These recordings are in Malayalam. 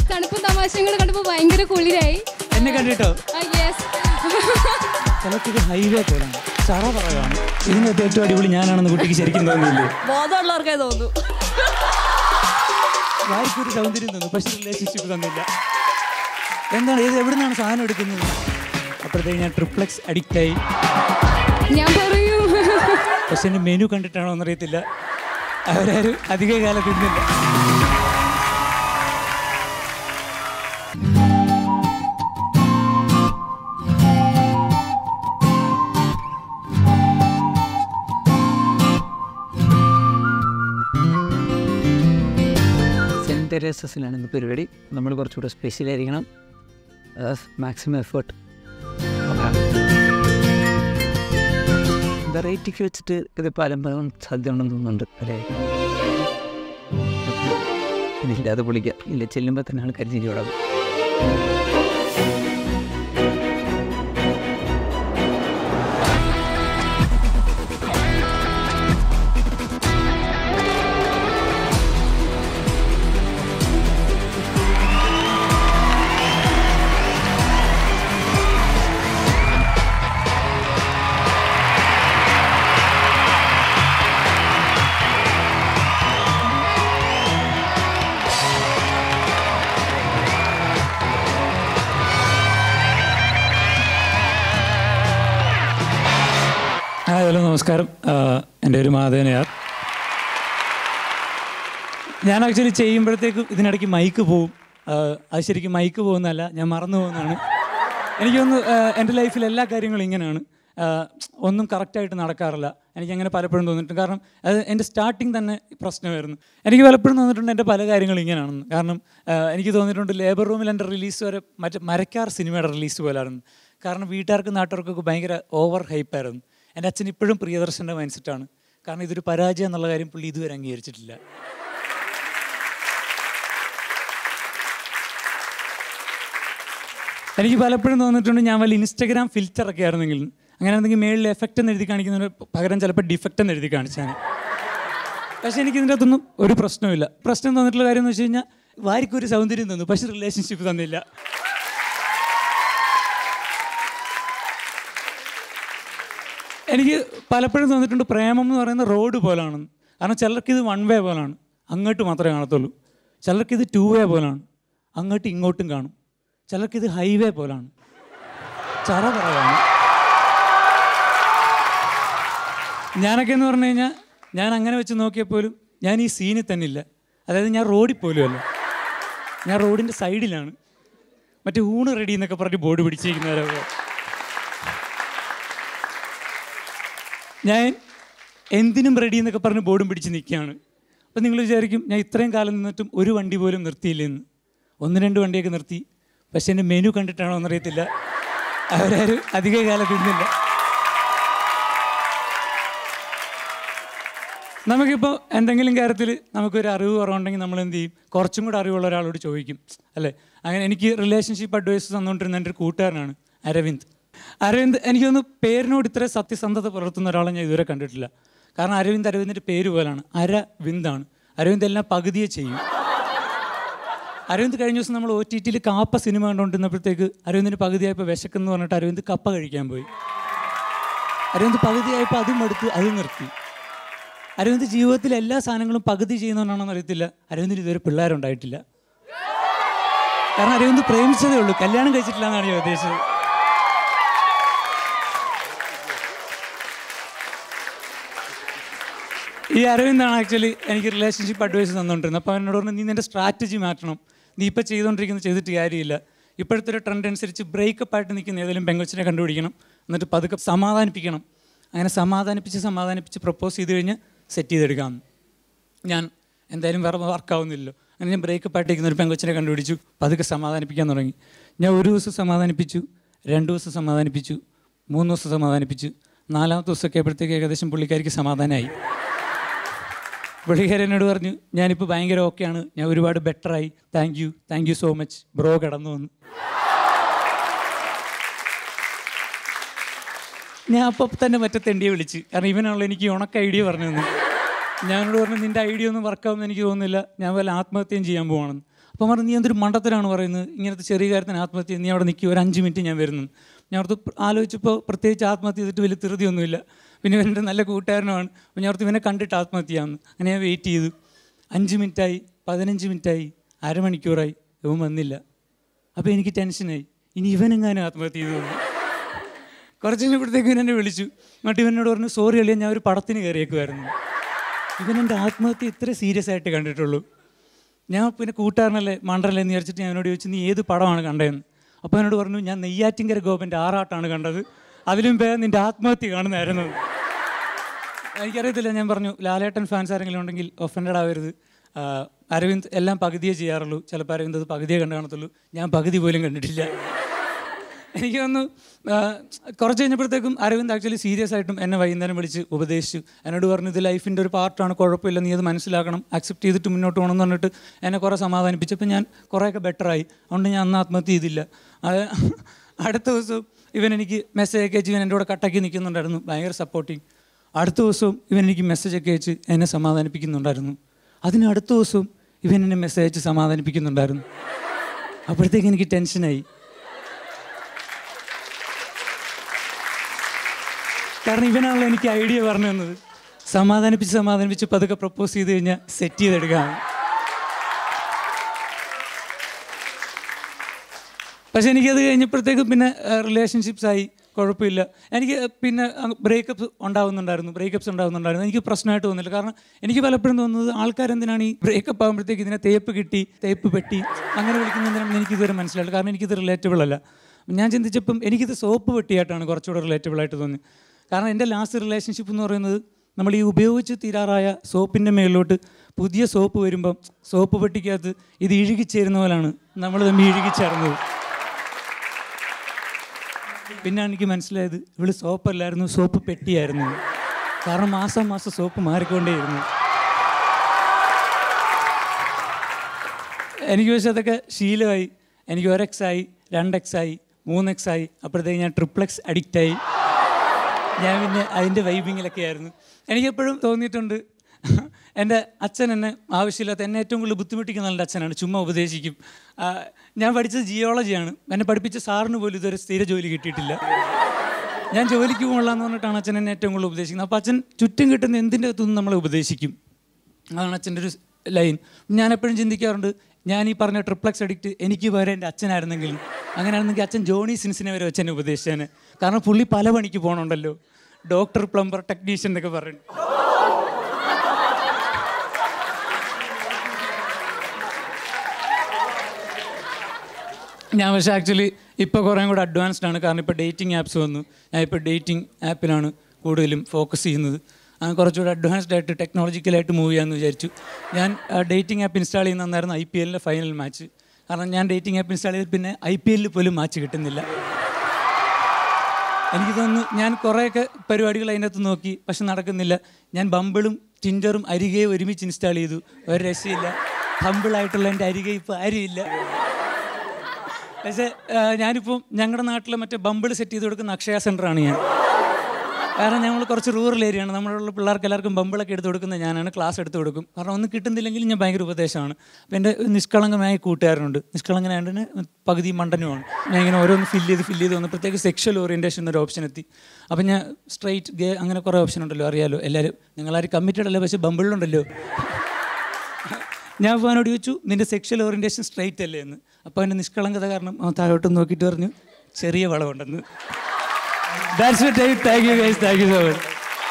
തണുപ്പും തമാശയും കൂടെ കണ്ടപ്പോൾ ഭയങ്കര കുളിരായി എന്നെ കണ്ടിട്ടോ യെസ് ചിലർക്ക് ഹൈവേ പോലാണ് ചറ പറയാണ് ഇതിനകത്ത് ഏറ്റവും അടിപൊളി ഞാനാണെന്ന് കുട്ടിക്ക് ശരിക്കും തോന്നിയില്ലേ ബോധമുള്ളവർക്കേ തോന്നു ആർക്കൊരു സൗന്ദര്യം തന്നു പക്ഷെ റിലേഷൻഷിപ്പ് തന്നില്ല എന്താണ് ഇത് എവിടെ നിന്നാണ് സാധനം എടുക്കുന്നത് അപ്പോഴത്തേക്ക് ഞാൻ ട്രിപ്ലെക്സ് അഡിക്റ്റായി ഞാൻ പറയും പക്ഷെ എൻ്റെ മെനു കണ്ടിട്ടാണോ എന്നറിയത്തില്ല അവരാരും അധിക കാലം തിന്നില്ല സെൻറ്റ് തെരേസസിലാണ് ഇന്ന് പരിപാടി നമ്മൾ കുറച്ചുകൂടെ സ്പെഷ്യലായിരിക്കണം മാക്സിമം എഫേർട്ട് വെറൈറ്റിക്ക് വെച്ചിട്ട് ഇതിപ്പോൾ അലമ്പാകാൻ സാധ്യത ഉണ്ടെന്ന് തോന്നുന്നുണ്ട് അല്ലേ ഇല്ല അത് പൊളിക്കാം ഇല്ല ചെല്ലുമ്പോൾ തന്നെ ആൾക്കാർ ചിരിയോടാകും ആ ഹലോ നമസ്കാരം ആ, എൻ്റെ ഒരു മാധവനയാർ ഞാൻ ആക്ച്വലി ചെയ്യുമ്പോഴത്തേക്കും ഇതിനിടയ്ക്ക് മൈക്ക് പോവും ആ, അത് ശരിക്കും മൈക്ക് പോകുന്നതല്ല ഞാൻ മറന്നു പോകുന്നതാണ് എനിക്കൊന്ന് എൻ്റെ ലൈഫിൽ എല്ലാ കാര്യങ്ങളും ഇങ്ങനെയാണ് ആ, ഒന്നും കറക്റ്റായിട്ട് നടക്കാറില്ല എനിക്കങ്ങനെ പലപ്പോഴും തോന്നിയിട്ടുണ്ട് കാരണം അത് എൻ്റെ സ്റ്റാർട്ടിങ് തന്നെ പ്രശ്നമായിരുന്നു എനിക്ക് പലപ്പോഴും തോന്നിയിട്ടുണ്ട് എൻ്റെ പല കാര്യങ്ങളും ഇങ്ങനെയാണെന്ന് കാരണം ആ, എനിക്ക് തോന്നിയിട്ടുണ്ട് ലേബർ റൂമിൽ എൻ്റെ റിലീസ് വരെ മറ്റേ മരക്കാർ സിനിമയുടെ റിലീസ് പോലായിരുന്നു കാരണം വീട്ടുകാർക്കും നാട്ടുകാർക്കൊക്കെ ഭയങ്കര ഓവർ ഹൈപ്പായിരുന്നു എൻ്റെ അച്ഛൻ ഇപ്പോഴും പ്രിയദർശൻ്റെ മൈൻഡ് സെറ്റാണ് കാരണം ഇതൊരു പരാജയം എന്നുള്ള കാര്യം പുള്ളി ഇതുവരെ അംഗീകരിച്ചിട്ടില്ല എനിക്ക് പലപ്പോഴും തോന്നിയിട്ടുണ്ട് ഞാൻ വല്ല ഇൻസ്റ്റഗ്രാം ഫിൽറ്റർ ഒക്കെ ആയിരുന്നെങ്കിൽ അങ്ങനെ എന്തെങ്കിലും മേളിൽ എഫക്റ്റ് എന്ന് എഴുതി കാണിക്കുന്നതിന് പകരം ചിലപ്പോൾ ഡിഫക്റ്റ് എന്ന് എഴുതി കാണിച്ചാണ് പക്ഷേ എനിക്ക് ഇതിൻ്റെ അകത്തൊന്നും ഒരു പ്രശ്നമില്ല പ്രശ്നം തോന്നിയിട്ടുള്ള കാര്യം എന്ന് വെച്ച് കഴിഞ്ഞാൽ വാരിക്കൊരു സൗന്ദര്യം തന്നു പക്ഷെ റിലേഷൻഷിപ്പ് തന്നില്ല എനിക്ക് പലപ്പോഴും തോന്നിയിട്ടുണ്ട് പ്രേമം എന്ന് പറയുന്ന റോഡ് പോലാണെന്ന് കാരണം ചിലർക്ക് ഇത് വൺ വേ പോലാണ് അങ്ങോട്ട് മാത്രമേ കാണത്തുള്ളൂ ചിലർക്ക് ഇത് ടു വേ പോലാണ് അങ്ങോട്ടും ഇങ്ങോട്ടും കാണും ചിലർക്ക് ഇത് ഹൈവേ പോലാണ് ചറ പറയാണ് ഞാനൊക്കെ എന്ന് പറഞ്ഞു കഴിഞ്ഞാൽ ഞാൻ അങ്ങനെ വെച്ച് നോക്കിയപ്പോലും ഞാൻ ഈ സീനിൽ തന്നെ ഇല്ല അതായത് ഞാൻ റോഡിൽ പോലും അല്ല ഞാൻ റോഡിൻ്റെ സൈഡിലാണ് മറ്റേ ഊണ് റെഡി എന്നൊക്കെ പറഞ്ഞ് ബോർഡ് പിടിച്ചിരിക്കുന്നവരൊക്കെ ഞാൻ എന്തിനും റെഡി എന്നൊക്കെ പറഞ്ഞ് ബോർഡും പിടിച്ച് നിൽക്കുകയാണ് അപ്പം നിങ്ങൾ വിചാരിക്കും ഞാൻ ഇത്രയും കാലം നിന്നിട്ടും ഒരു വണ്ടി പോലും നിർത്തിയില്ലെന്ന് ഒന്ന് രണ്ട് വണ്ടിയൊക്കെ നിർത്തി പക്ഷെ എൻ്റെ മെനു കണ്ടിട്ടാണോ എന്നറിയത്തില്ല അവരാരും അധിക കാലം തിന്നില്ല നമുക്കിപ്പോൾ എന്തെങ്കിലും കാര്യത്തിൽ നമുക്കൊരു അറിവ് കുറവുണ്ടെങ്കിൽ നമ്മൾ എന്ത് ചെയ്യും കുറച്ചും കൂടെ അറിവുള്ള ഒരാളോട് ചോദിക്കും അല്ലേ അങ്ങനെ എനിക്ക് റിലേഷൻഷിപ്പ് അഡ്വൈസ് തന്നുകൊണ്ടിരുന്ന എൻ്റെ ഒരു കൂട്ടുകാരനാണ് അരവിന്ദ് അരവിന്ദ് എനിക്കൊന്ന് പേരിനോട് ഇത്ര സത്യസന്ധത പുലർത്തുന്ന ഒരാളെ ഞാൻ ഇതുവരെ കണ്ടിട്ടില്ല കാരണം അരവിന്ദ് അരവിന്ദിൻ്റെ പേര് പോലാണ് അരവിന്ദാണ് അരവിന്ദ് എല്ലാം പകുതിയെ ചെയ്യും അരവിന്ദ് കഴിഞ്ഞ ദിവസം നമ്മൾ ഒ ടി ടിയിൽ കാപ്പ സിനിമ കണ്ടുകൊണ്ടിരുന്നപ്പോഴത്തേക്ക് അരവിന്ദിന് പകുതിയായപ്പോൾ വിശക്കെന്ന് പറഞ്ഞിട്ട് അരവിന്ദ് കപ്പ കഴിക്കാൻ പോയി അരവിന്ദ് പകുതിയായപ്പോൾ അതും എടുത്ത് അതും നിർത്തി അരവിന്ദ് ജീവിതത്തിൽ എല്ലാ സാധനങ്ങളും പകുതി ചെയ്യുന്നവനാണെന്ന് അറിയത്തില്ല അരവിന്ദിന് ഇതുവരെ പിള്ളേരുണ്ടായിട്ടില്ല കാരണം അരവിന്ദ് പ്രേമിച്ചതേ ഉള്ളൂ കല്യാണം കഴിച്ചിട്ടില്ല എന്നാണ് ഞാൻ ഉദ്ദേശിച്ചത് ഈ അരവിന്ദാണ് ആക്ച്വലി എനിക്ക് റിലേഷൻഷിപ്പ് അഡ്വൈസ് തന്നുകൊണ്ടിരുന്നത് അപ്പോൾ എന്നോട് പറഞ്ഞു നീ നിൻ്റെ സ്ട്രാറ്റജി മാറ്റണം നീ ഇപ്പോൾ ചെയ്തുകൊണ്ടിരിക്കുന്നത് ചെയ്തിട്ട് കാര്യമില്ല ഇപ്പോഴത്തെ ഒരു ട്രെൻഡ് അനുസരിച്ച് ബ്രേക്കപ്പ് ആയിട്ട് നിൽക്കുന്ന ഏതെങ്കിലും പെങ്കൊച്ചിനെ കണ്ടുപിടിക്കണം എന്നിട്ട് പതുക്കെ സമാധാനിപ്പിക്കണം അങ്ങനെ സമാധാനിപ്പിച്ച് സമാധാനിപ്പിച്ച് പ്രപ്പോസ് ചെയ്ത് കഴിഞ്ഞ് സെറ്റ് ചെയ്തെടുക്കാം ഞാൻ എന്തായാലും വേറെ വർക്കാവുന്നില്ലല്ലോ അങ്ങനെ ഞാൻ ബ്രേക്കപ്പ് ആയിട്ട് നിൽക്കുന്ന ഒരു പെങ്കൊച്ചിനെ കണ്ടുപിടിച്ചു പതുക്കെ സമാധാനിപ്പിക്കാൻ തുടങ്ങി ഞാൻ ഒരു ദിവസം സമാധാനിപ്പിച്ചു രണ്ട് ദിവസം സമാധാനിപ്പിച്ചു മൂന്ന് ദിവസം സമാധാനിപ്പിച്ചു നാലാമത്തെ ദിവസമൊക്കെ ആയപ്പോഴത്തേക്ക് ഏകദേശം പുള്ളിക്കാരിക്ക് സമാധാനമായി പുള്ളിക്കാരൻ എന്നോട് പറഞ്ഞു ഞാനിപ്പോൾ ഭയങ്കര ഓക്കെയാണ് ഞാൻ ഒരുപാട് ബെറ്ററായി thank you thank you so much bro കടന്നു വന്നു ഞാൻ അപ്പോൾ തന്നെ മറ്റേ തെണ്ടിയെ വിളിച്ച് കാരണം ഇവനാണല്ലോ എനിക്ക് ഉണക്ക ഐഡിയ പറഞ്ഞു തന്നു ഞാനോട് പറഞ്ഞു നിൻ്റെ ഐഡിയ ഒന്നും വർക്കാവുമെന്ന് എനിക്ക് തോന്നുന്നില്ല ഞാൻ വല്ല ആത്മഹത്യയും ചെയ്യാൻ പോവാണെന്ന് അപ്പോൾ പറഞ്ഞു നീ എന്തൊരു മണ്ടത്തരാണ് പറയുന്നത് ഇങ്ങനത്തെ ചെറിയ കാര്യത്തിന് ആത്മഹത്യ നീ അവിടെ നിൽക്കുക ഒരു അഞ്ച് മിനിറ്റ് ഞാൻ വരുന്നു ഞാൻ ഓർത്ത് ആലോചിച്ചപ്പോൾ പ്രത്യേകിച്ച് ആത്മഹത്യ ചെയ്തിട്ട് വലിയ ധൃതിയൊന്നുമില്ല പിന്നെ ഇവൻ്റെ നല്ല കൂട്ടുകാരനുമാണ് അപ്പോൾ ഞാൻ ഓർത്ത് ഇവനെ കണ്ടിട്ട് ആത്മഹത്യ ചെയ്യാമെന്ന് അങ്ങനെ ഞാൻ വെയിറ്റ് ചെയ്തു അഞ്ച് മിനിറ്റായി പതിനഞ്ച് മിനിറ്റായി അരമണിക്കൂറായി ഇവൻ വന്നില്ല അപ്പോൾ എനിക്ക് ടെൻഷനായി ഇനി ഇവനെങ്ങാനും ആത്മഹത്യ ചെയ്തു തോന്നുന്നു കുറച്ച് കഴിഞ്ഞപ്പോഴത്തേക്കും ഇവൻ എന്നെ വിളിച്ചു എന്നിട്ട് ഇവനോട് പറഞ്ഞു സോറി അളിയ ഞാൻ ഒരു പടത്തിന് കയറിയേക്കുമായിരുന്നു ഇവൻ എൻ്റെ ആത്മഹത്യ ഇത്ര സീരിയസ് ആയിട്ട് കണ്ടിട്ടുള്ളൂ ഞാൻ പിന്നെ കൂട്ടുകാരനല്ലേ മണ്ടല്ലേ എന്ന് വിചാരിച്ചിട്ട് ഞാൻ അവനോട് ചോദിച്ചു നീ ഏത് പടമാണ് കണ്ടതെന്ന് അപ്പോൾ എന്നോട് പറഞ്ഞു ഞാൻ നെയ്യാറ്റിങ്കര ഗോപൻ്റെ ആറാട്ടാണ് കണ്ടത് അതിലും ഭേദം നിൻ്റെ ആത്മഹത്യ കാണുന്നതായിരുന്നു എനിക്കറിയത്തില്ല ഞാൻ പറഞ്ഞു ലാലേട്ടൻ ഫാൻസ് ആരെങ്കിലും ഉണ്ടെങ്കിൽ ഒഫൻഡഡ് ആവരുത് ആ, അരവിന്ദ് എല്ലാം പകുതിയേ ചെയ്യാറുള്ളൂ ചിലപ്പോൾ അരവിന്ദ് അത് പകുതിയേ കണ്ടു കാണത്തുള്ളൂ ഞാൻ പകുതി പോലും കണ്ടിട്ടില്ല എനിക്ക് തോന്നുന്നു ആ, കുറച്ച് കഴിഞ്ഞപ്പോഴത്തേക്കും അരവിന്ദ് ആക്ച്വലി സീരിയസ് ആയിട്ടും എന്നെ വൈകുന്നേരം വിളിച്ച് ഉപദേശിച്ചു എന്നോട് പറഞ്ഞു ഇത് ലൈഫിൻ്റെ ഒരു പാർട്ടാണ് കുഴപ്പമില്ല നീ അത് മനസ്സിലാക്കണം അക്സെപ്റ്റ് ചെയ്തിട്ട് മുന്നോട്ട് പോകണം എന്ന് പറഞ്ഞിട്ട് എന്നെ കുറേ സമാധാനിപ്പിച്ചപ്പോൾ ഞാൻ കുറേയൊക്കെ ബെറ്ററായി അതുകൊണ്ട് ഞാൻ അന്ന് ആത്മഹത്യ ചെയ്തില്ല അത് അടുത്ത ദിവസം ഇവൻ എനിക്ക് മെസ്സേജ് ഒക്കെ അയച്ച് ഇവൻ എൻ്റെ കൂടെ കട്ടാക്കി നിൽക്കുന്നുണ്ടായിരുന്നു ഭയങ്കര സപ്പോർട്ടിങ് അടുത്ത ദിവസവും ഇവൻ എനിക്ക് മെസ്സേജ് ഒക്കെ അയച്ച് എന്നെ സമാധാനിപ്പിക്കുന്നുണ്ടായിരുന്നു അതിന് അടുത്ത ദിവസവും ഇവൻ എന്നെ മെസ്സേജ് അയച്ച് സമാധാനിപ്പിക്കുന്നുണ്ടായിരുന്നു അപ്പോഴത്തേക്ക് എനിക്ക് ടെൻഷനായി കാരണം ഇവനാണല്ലോ എനിക്ക് ഐഡിയ പറഞ്ഞു തന്നത് സമാധാനിപ്പിച്ച് സമാധാനിപ്പിച്ച് പതുക്കെ പ്രപ്പോസ് ചെയ്ത് കഴിഞ്ഞാൽ സെറ്റ് ചെയ്തെടുക്കാം പക്ഷെ എനിക്കത് കഴിഞ്ഞപ്പോഴത്തേക്കും പിന്നെ റിലേഷൻഷിപ്സ് ആയി കുഴപ്പമില്ല എനിക്ക് പിന്നെ ബ്രേക്കപ്പ് ഉണ്ടാവുന്നുണ്ടായിരുന്നു ബ്രേക്കപ്സ് ഉണ്ടാവുന്നുണ്ടായിരുന്നു എനിക്ക് പ്രശ്നമായിട്ട് തോന്നില്ല കാരണം എനിക്ക് പലപ്പോഴും തോന്നുന്നത് ആൾക്കാരെന്തിനാണ് ഈ ബ്രേക്കപ്പ് ആകുമ്പോഴത്തേക്ക് ഇതിനെ തേപ്പ് കിട്ടി തേപ്പ് പെട്ടി അങ്ങനെ വിളിക്കുന്നതിനാണെന്ന് എനിക്കിതുവരെ മനസ്സിലായില്ല കാരണം എനിക്കിത് റിലേറ്റബിൾ അല്ല ഞാൻ ചിന്തിച്ചപ്പം എനിക്കിത് സോപ്പ് പെട്ടിയായിട്ടാണ് കുറച്ചുകൂടെ റിലേറ്റബിൾ ആയിട്ട് തോന്നി കാരണം എൻ്റെ ലാസ്റ്റ് റിലേഷൻഷിപ്പ് എന്ന് പറയുന്നത് നമ്മൾ ഈ ഉപയോഗിച്ച് തീരാറായ സോപ്പിൻ്റെ മേളിലോട്ട് പുതിയ സോപ്പ് വരുമ്പം സോപ്പ് പെട്ടിക്കകത്ത് ഇത് ഇഴുകിച്ചേരുന്ന പോലാണ് നമ്മൾ തമ്മിൽ ഇഴുകിച്ചേർന്നത് പിന്നെ എനിക്ക് മനസ്സിലായത് ഇവള് സോപ്പല്ലായിരുന്നു സോപ്പ് പെട്ടിയായിരുന്നു കാരണം മാസം മാസം സോപ്പ് മാറിക്കൊണ്ടേയിരുന്നു എനിക്ക് പക്ഷേ അതൊക്കെ ശീലമായി എനിക്ക് ഒരു എക്സ് ആയി രണ്ട് എക്സ് ആയി മൂന്ന് എക്സ് ആയി അപ്പോഴത്തേക്ക് ഞാൻ ട്രിപ്ലക്സ് അഡിക്റ്റായി ഞാൻ പിന്നെ അതിൻ്റെ വൈബിങ്ങിലൊക്കെ ആയിരുന്നു എനിക്കെപ്പോഴും തോന്നിയിട്ടുണ്ട് എൻ്റെ അച്ഛൻ എന്നെ ആവശ്യമില്ലാത്ത എന്നെ ഏറ്റവും കൂടുതൽ ബുദ്ധിമുട്ടിക്കുന്ന എൻ്റെ അച്ഛനാണ് ചുമ്മാ ഉപദേശിക്കും ആ, ഞാൻ പഠിച്ചത് ജിയോളജിയാണ് എന്നെ പഠിപ്പിച്ച സാറിന് പോലും ഇതുവരെ സ്ഥിര ജോലി കിട്ടിയിട്ടില്ല ഞാൻ ജോലിക്ക് പോകണമെന്ന് പറഞ്ഞിട്ടാണ് അച്ഛൻ എന്നെ ഏറ്റവും കൂടുതൽ ഉപദേശിക്കുന്നത് അപ്പോൾ അച്ഛൻ ചുറ്റും കിട്ടുന്ന എന്തിൻ്റെ അകത്തുനിന്ന് നമ്മളെ ഉപദേശിക്കും അതാണ് അച്ഛൻ്റെ ഒരു ലൈൻ ഞാൻ എപ്പോഴും ചിന്തിക്കാറുണ്ട് ഞാൻ ഈ പറഞ്ഞ ട്രിപ്ലക്സ് അഡിക്റ്റ് എനിക്ക് പകരം എൻ്റെ അച്ഛനായിരുന്നെങ്കിൽ അങ്ങനെയാണെന്നെങ്കിൽ അച്ഛൻ ജോണി സിൻസിനെ വരെ വെച്ച് എന്നെ ഉപദേശിച്ചേനെ കാരണം പുള്ളി പല പണിക്ക് പോകണുണ്ടല്ലോ ഡോക്ടർ പ്ലംബർ ടെക്നീഷ്യൻ എന്നൊക്കെ പറയും ഞാൻ പക്ഷേ ആക്ച്വലി ഇപ്പോൾ കുറേ കൂടെ അഡ്വാൻസ്ഡ് ആണ് കാരണം ഇപ്പോൾ ഡേറ്റിംഗ് ആപ്സ് വന്നു ഞാൻ ഇപ്പോൾ ഡേറ്റിംഗ് ആപ്പിലാണ് കൂടുതലും ഫോക്കസ് ചെയ്യുന്നത് അങ്ങനെ കുറച്ചുകൂടെ അഡ്വാൻസ്ഡ് ആയിട്ട് ടെക്നോളജിക്കലായിട്ട് മൂവ് ചെയ്യാമെന്ന് വിചാരിച്ചു ഞാൻ ഡേറ്റിംഗ് ആപ്പ് ഇൻസ്റ്റാൾ ചെയ്യുന്ന അന്നായിരുന്നു ഐ പി എല്ലിൻ്റെ ഫൈനൽ മാച്ച് കാരണം ഞാൻ ഡേറ്റിംഗ് ആപ്പ് ഇൻസ്റ്റാൾ ചെയ്ത് പിന്നെ ഐ പി എല്ലിൽ പോലും മാച്ച് കിട്ടുന്നില്ല എനിക്ക് തോന്നുന്നു ഞാൻ കുറേയൊക്കെ പരിപാടികൾ അതിനകത്ത് നോക്കി പക്ഷെ നടക്കുന്നില്ല ഞാൻ ബമ്പിളും ടിൻഡറും അരികെ ഒരുമിച്ച് ഇൻസ്റ്റാൾ ചെയ്തു ഒരു രക്ഷയില്ല ഹമ്പിളായിട്ടുള്ള എൻ്റെ അരികെ ഇപ്പോൾ ആരുമില്ല പക്ഷേ ആ, ഞാനിപ്പം ഞങ്ങളുടെ നാട്ടിലെ മറ്റേ ബമ്പിൾ സെറ്റ് ചെയ്ത് കൊടുക്കുന്ന അക്ഷയ സെൻ്ററാണ് ഞാൻ കാരണം ഞങ്ങൾ കുറച്ച് റൂറൽ ഏരിയയാണ് നമ്മളുള്ള പിള്ളേർക്ക് എല്ലാവർക്കും ബമ്പിളൊക്കെ എടുത്ത് കൊടുക്കുന്നത് ഞാനാണ് ക്ലാസ് എടുത്ത് കൊടുക്കും കാരണം ഒന്നും കിട്ടുന്നില്ലെങ്കിൽ ഞാൻ ഭയങ്കര ഉപദേശമാണ് അപ്പം എൻ്റെ ഒരു നിഷ്കളങ്കമായ കൂട്ടുകാരനുണ്ട് നിഷ്കളങ്കനായതുകൊണ്ട് തന്നെ പകുതി മണ്ടനുമാണ് ഞാൻ ഇങ്ങനെ ഓരോന്ന് ഫില്ല് ചെയ്ത് ഫില്ല് ചെയ്ത് വന്നപ്പോഴത്തേക്ക് സെക്ഷൽ ഓറിയൻറ്റേഷൻ എന്നൊരു ഓപ്ഷൻ എത്തി അപ്പം ഞാൻ സ്ട്രൈറ്റ് ഗേ അങ്ങനെ കുറേ ഓപ്ഷൻ ഉണ്ടല്ലോ അറിയാലോ എല്ലാവരും നിങ്ങളാരും കമ്മിറ്റഡ് അല്ലേ പക്ഷേ ബമ്പിളുണ്ടല്ലോ ഞാൻ അപ്പോൾ അവനോട് ചോദിച്ചു നിന്റെ സെക്ഷൽ ഓറിയൻറ്റേഷൻ സ്ട്രൈറ്റ് അല്ലേ എന്ന് അപ്പോൾ എൻ്റെ നിഷ്കളങ്കത കാരണം അവൻ താഴോട്ട് നോക്കിയിട്ട് പറഞ്ഞു ചെറിയ വളവുണ്ടെന്ന് that's with I thank you guys thank you so much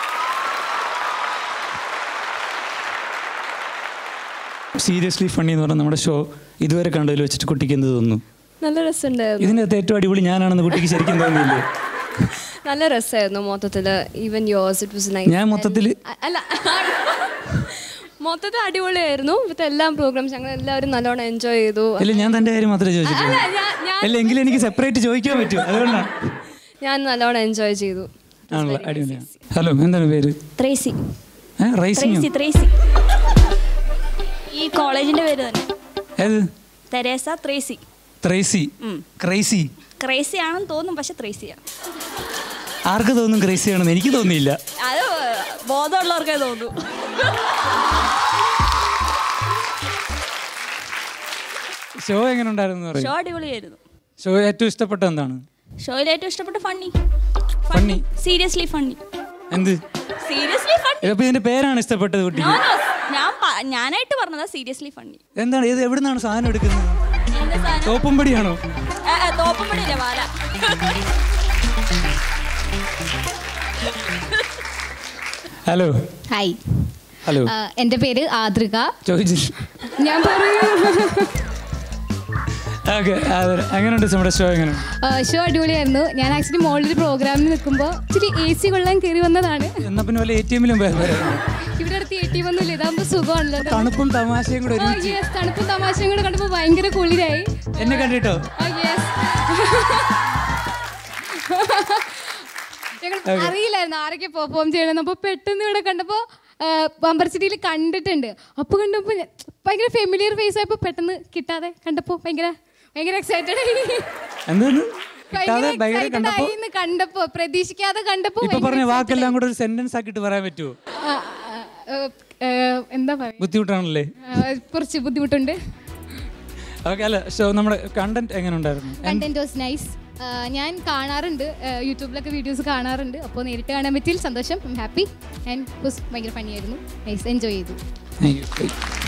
seriously funny എന്ന് പറഞ്ഞാൽ നമ്മുടെ ഷോ ഇതുവരെ കണ്ടതിൽ വെച്ചിട്ട് കുട്ടിക്ക് എന്ത് തോന്നുന്നു നല്ല രസമുണ്ടായിരുന്നു ഇതിനകത്ത് ഏറ്റവും അടിപൊളി ഞാനാണെന്ന് കുട്ടിക്ക് ശരിക്കും തോന്നിയില്ലേ നല്ല രസമായിരുന്നു മൊത്തത്തില് ഈവൻ യോസ് ഇറ്റ് വാസ് നൈസ് ഞാൻ മൊത്തത്തില് അല്ല മൊത്തത്തിൽ അടിപൊളിയായിരുന്നു ഇവിടുത്തെ എല്ലാ പ്രോഗ്രാംസ് ഞങ്ങൾ എല്ലാവരും നല്ലോണം എൻജോയ് ചെയ്തു അല്ല ഞാൻ തൻ്റെ കാര്യം മാത്രമേ ചോദിച്ചിട്ടുള്ളൂ അല്ല, ഞാൻ- ഞാൻ- അല്ല എങ്കിലും എനിക്ക് സെപ്പറേറ്റ് ചോദിക്കാൻ പറ്റും അതുകൊണ്ടാണ് ഞാൻ നല്ലോണം എൻജോയ് ചെയ്തു ആണല്ലോ അടിപൊളിയാണ് ഹലോ എന്താണ് പേര് ത്രേസി ഏ റൈസിങ്ങോ ത്രേസി ത്രേസി ഈ കോളേജിന്റെ പേര് തന്നെ ഏത് Teresa Thresi Thresi crazy crazy ആണെന്ന് തോന്നും പക്ഷെ ത്രേസിയാണ് ആർക്ക് തോന്നും ക്രൈസി ആണെന്ന് എനിക്ക് തോന്നിയില്ല അത് ബോധമുള്ളവർക്കേ തോന്നൂ ഷോ എങ്ങനെ ഉണ്ടായിരുന്നു എന്ന് ഷോ പറയും അടിപൊളിയായിരുന്നു ഷോ ഏറ്റവും ഇഷ്ടപ്പെട്ട എന്താണ് ഷോയിൽ ഏറ്റവും ഇഷ്ടപ്പെട്ട ഫണ്ണി ഫണ്ണി സീരിയസ്ലി ഫണ്ണി എന്ത് സീരിയസ്ലി ഫണ്ണി അപ്പൊ ഇതിന്റെ പേരാണ് ഇഷ്ടപ്പെട്ടത് കുട്ടിക്ക് ഞാൻ പ- ഞാനായിട്ട് പറഞ്ഞതാ സീരിയസ്ലി ഫണ്ണി എന്താണ് ഇത് എവിടെ നിന്നാണ് സാധനം എടുക്കുന്നത് എന്ത് സാധനം സോപ്പും പടിയാണോ ആ, ആ, തോപ്പുംപടിയല്ലേ വാല ഹലോ ഹായ് ഹലോ ആ, എൻ്റെ പേര് ആദ്രിക ചോദിച്ചു ഞാൻ പറയൂ ഓക്കെ എങ്ങനെയുണ്ട് നമ്മുടെ ഷോ എങ്ങനെയുണ്ട് ഷോ അടിപൊളിയായിരുന്നു ഞാൻ ആക്ച്വലി മോളിൽ പ്രോഗ്രാമിൽ നിൽക്കുമ്പോൾ ഇച്ചിരി എ സി കൊള്ളാൻ കയറി വന്നതാണ് എന്നാ പിന്നെ വല്ല എ ടി എമ്മിലും ഇവിടെ അടുത്ത് എ ടി ഒന്നും ഇല്ല ഇതാകുമ്പോൾ സുഖമാണല്ലോ തണുപ്പും തമാശയും കൂടെ ഓ ഒരുമിച്ച് യെസ് തണുപ്പും തമാശയും കൂടെ കണ്ടപ്പോൾ ഭയങ്കര കുളിരായി എന്നെ കണ്ടിട്ടോ ഓ യെസ് ഞങ്ങൾ അറിയില്ലായിരുന്നു ആരൊക്കെ പെർഫോം ചെയ്യണമെന്ന് അപ്പോൾ പെട്ടെന്ന് ഇവിടെ കണ്ടപ്പോൾ ബമ്പർ സിറ്റിയിൽ കണ്ടിട്ടുണ്ട് അപ്പോൾ കണ്ടപ്പോൾ ഞാൻ- ഭയങ്കര ഫെമിലിയർ ഫേസ് ആയപ്പോൾ പെട്ടെന്ന് കിട്ടാതെ കണ്ടപ്പോൾ ഭയങ്കര ഭയങ്കര എക്സൈറ്റഡ് ആയി എന്താണ് കിട്ടാതെ ഭയങ്കര ഭയങ്കര excited കണ്ടപ്പോ ആയിന്ന് കണ്ടപ്പോ പ്രതീക്ഷിക്കാതെ കണ്ടപ്പോ ഇപ്പൊ പറഞ്ഞ വാക്കെല്ലാം കൂടെ ഒരു സെന്റൻസ് ആക്കിയിട്ട് പറയാൻ പറ്റുമോ ആ, ആ, ഏ, ഏ, എന്താ പറയുക ബുദ്ധിമുട്ടാണല്ലേ കുറച്ച് ബുദ്ധിമുട്ടുണ്ട് ഓക്കെ അല്ല ഷോ നമ്മുടെ കണ്ടന്റ് എങ്ങനെ ഉണ്ടായിരുന്നു കണ്ടന്റ് വാസ് നൈസ് ഞാൻ കാണാറുണ്ട് ആ, യൂട്യൂബിലൊക്കെ വീഡിയോസ് കാണാറുണ്ട് അപ്പോൾ നേരിട്ട് കാണാൻ പറ്റിയിൽ സന്തോഷം ഹാപ്പി ആൻഡ് വാസ് ഭയങ്കര ഫണിയായിരുന്നു നൈസ് എൻജോയ് ചെയ്തു താങ്ക് യു